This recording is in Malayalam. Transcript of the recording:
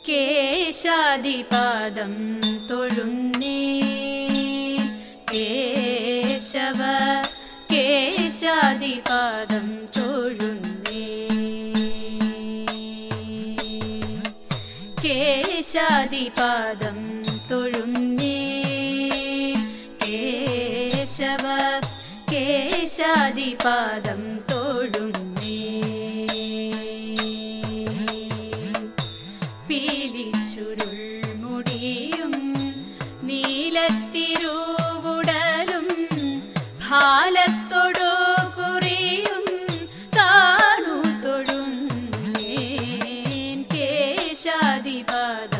കേശാദിപാദം തൊഴുന്നേ കേശവ കേശാദിപാദം തൊഴുന്നേ കേശാദിപാദം തൊഴുന്നേ കേശവ കേശാദിപാദം തൊഴുന്നേ പീലിച്ചുരുൾ മുടിയും നീലത്തിരുവുടലും ഭാലത്തൊടു കുറിയും താണു തൊഴുന്നേൻ കേശാദിപാദം